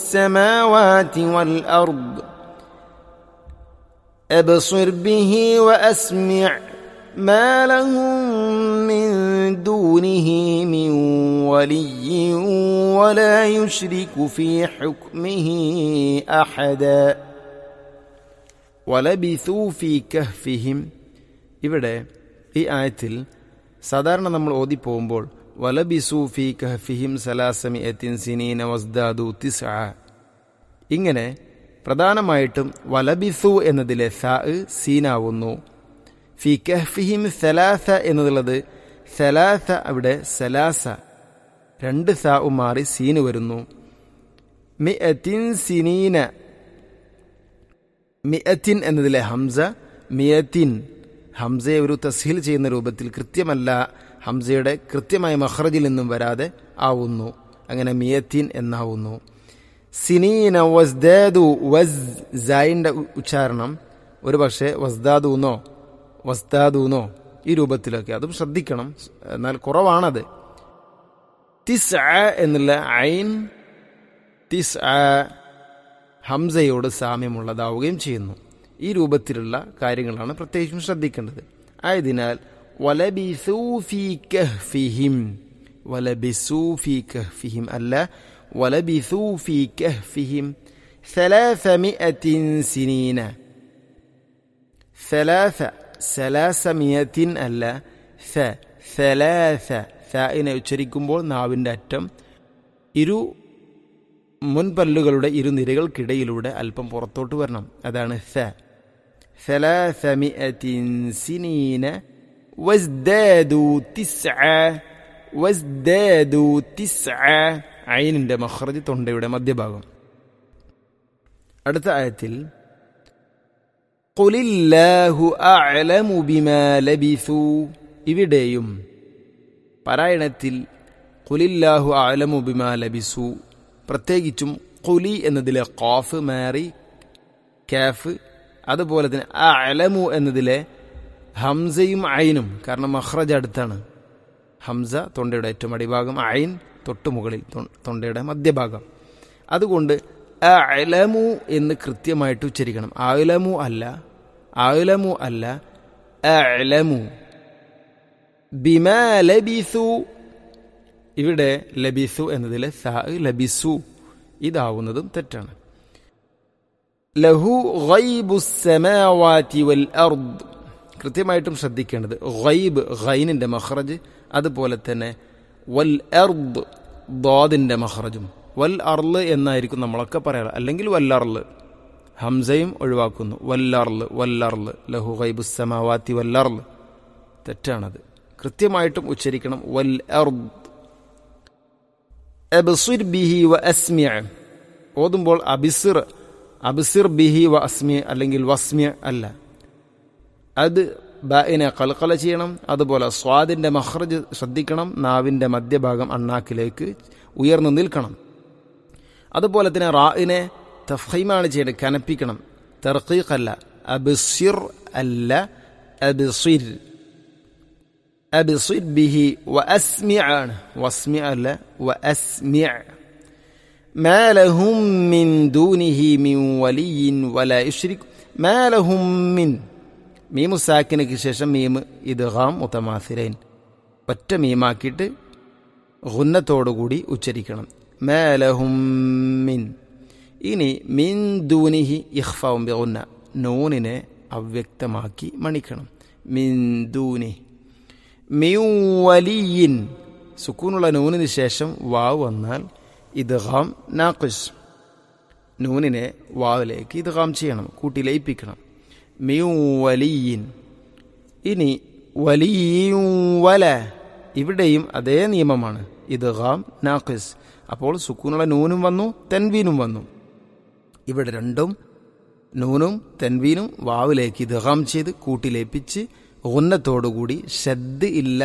السماوات والأرض أبصر به وأسمع ما لهم من دونه من ولي ولا يشرك في حكمه أحدا ولبثوا في كهفهم ഇവിടെ ഈ ആയത്തിൽ സാധാരണ നമ്മൾ ഓതി പോകുമ്പോൾ വലബിസു ഫി കഹ്ഫിഹിം സലാസമി എത്തിൻ സിനീന വസ്ദാദു തിസ് ഇങ്ങനെ പ്രധാനമായിട്ടും വലബിസു എന്നതിലെ സ സീനാവുന്നു ഫി കഹ്ഫിഹിം സലാസ എന്നുള്ളത് സലാസ അവിടെ സലാസ രണ്ട് സാവും മാറി സീന് വരുന്നു മി അത്തിൻ സിനീന മിയത്തിൻ എന്നതിലെ ഹംസ മിയത്തിൻ ഹംസയെ ഒരു തസ്ഹീൽ ചെയ്യുന്ന രൂപത്തിൽ കൃത്യമല്ല ഹംസയുടെ കൃത്യമായ മഹ്റജിൽ നിന്നും വരാതെ ആവുന്നു അങ്ങനെ മിയത്തിൻ എന്നാവുന്നു സിനീന വസ്ദാദു വസ് സായിൻ്റെ ഉച്ചാരണം ഒരു പക്ഷേ വസ്ദാദൂന്നോ വസ്താദൂന്നോ ഈ രൂപത്തിലൊക്കെ അതും ശ്രദ്ധിക്കണം എന്നാൽ കുറവാണത് തിസ് എന്നുള്ള ഐൻ തിസ് ഹംസയോട് സാമ്യമുള്ളതാവുകയും ചെയ്യുന്നു ഈ രൂപത്തിലുള്ള കാര്യങ്ങളാണ് പ്രത്യേകിച്ചും ശ്രദ്ധിക്കേണ്ടത് ആയതിനാൽ വലബിസൂഫി കഹ്ഫിഹിം വലബിസൂഫി കഹ്ഫിഹിം അല്ല വലബിസൂഫി കഹ്ഫിഹിം ثلاثمائة سنين ثلاثة ثلاثمائة അല്ല ث ثلاث ثائനെ ഉച്ചരിക്കുമ്പോൾ നാവിൻ്റെ അറ്റം ഇരു മുൻപല്ലുകളുടെ ഇരുനിരകൾക്കിടയിലൂടെ അല്പം പുറത്തോട്ട് വരണം അതാണ് സ ثلاثمائة سنين وازدادوا تسعة وازدادوا تسعة ഐനിന്റെ മഹ്റജ് തൊണ്ടയുടെ മധ്യഭാഗം അടുത്ത ആയത്തിൽ ഖുലില്ലാഹു അഅലമു ബിമാ ലബിസു ഇവിടെയും പാരായണത്തിൽ ഖുലില്ലാഹു അഅലമു ബിമാ ലബിസു പ്രത്യേകിച്ചും കുലി എന്നതിലെ ഖാഫ് മാറി കാഫ് അതുപോലെ തന്നെ അലമു എന്നതിലെ ഹംസയും ഐനും കാരണം മഹ്റജ് അടുത്താണ് ഹംസ തൊണ്ടയുടെ ഏറ്റവും അടിഭാഗം ഐൻ തൊട്ടു മുകളിൽ തൊണ്ടയുടെ മധ്യഭാഗം അതുകൊണ്ട് അലമു എന്ന് കൃത്യമായിട്ട് ഉച്ചരിക്കണം ആലമു അല്ല ആലമു അല്ല അലമു ബിമാ ലബിസു ഇവിടെ ലബിസു എന്നതിലെ സ ലബിസു ഇതാവുന്നതും തെറ്റാണ് ലഹു ഗൈബുസമാവാതി വൽ അർദ് കൃത്യമായിട്ടും ശ്രദ്ധിക്കേണ്ടത് ഗൈബ് ഗൈനിന്റെ മഹ്റജ് അതുപോലെ തന്നെ വൽ അർദ് ദാദിന്റെ മഹ്റജും വൽ അർല് എന്നായിരിക്കും നമ്മളൊക്കെ പറയാറ് അല്ലെങ്കിൽ വല്ലർല് ഹംസയും ഒഴിവാക്കുന്നു വല്ലർല് വല്ലർല് ലഹു ഗൈബുസമാവാത്തി വല്ലർല് തെറ്റാണത് കൃത്യമായിട്ടും ഉച്ചരിക്കണം വൽ അർദ് അബ്സിർ ബിഹി വ അസ്മിയ ഓതുമ്പോൾ അബിസിർ അബിസിർ ബിഹി വ അസ്മിയ അല്ലെങ്കിൽ വസ്മിയ അല്ല അത് ബായിനെ കൽക്കല ചെയ്യണം അതുപോലെ സ്വാദിന്റെ മഹ്റജ് ശ്രദ്ധിക്കണം നാവിന്റെ മധ്യഭാഗം അണ്ണാക്കിലേക്ക് ഉയർന്നു നിൽക്കണം അതുപോലെ തന്നെ റായിനെ തഫൈമാണ് ചെയ്യേണ്ടത് കനപ്പിക്കണം തെർക്കീഖ് അല്ല അബിസിർ അല്ല അബിസിർ أبصر به وأسمع واسمع لا وأسمع ما لهم من دونه من ولي ولا يشرك ما لهم من മീമു സാക്കിനക്ക് ശേഷം മീമ് ഇദ്ഗാം മുത്തമാസിരൈൻ ഒറ്റ മീമാക്കിയിട്ട് ഗുന്നത്തോടുകൂടി ഉച്ചരിക്കണം മേലഹും മിൻ ഇനി മിൻ ദൂനിഹി ഇഖ്ഫാവും ബിഗുന്ന നൂനിനെ അവ്യക്തമാക്കി മണിക്കണം മിൻ ദൂനി മിയുവലിയിൻ സുക്കൂനുള്ള നൂനിന് ശേഷം വാവ് വന്നാൽ ഇദ്ഗാം നാഖിസ് നൂനിനെ വാവിലേക്ക് ഇദ്ഗാം ചെയ്യണം കൂട്ടി ലയിപ്പിക്കണം മിയുവലിയിൻ ഇനി വലിയുവല ഇവിടെയും അതേ നിയമമാണ് ഇദ്ഗാം നാഖിസ് അപ്പോൾ സുക്കൂനുള്ള നൂനും വന്നു തെൻവീനും വന്നു ഇവിടെ രണ്ടും നൂനും തെൻവീനും വാവിലേക്ക് ഇദ്ഗാം ചെയ്ത് കൂട്ടിലേപ്പിച്ച് ഉന്നത്തോടുകൂടി ഷദ് ഇല്ല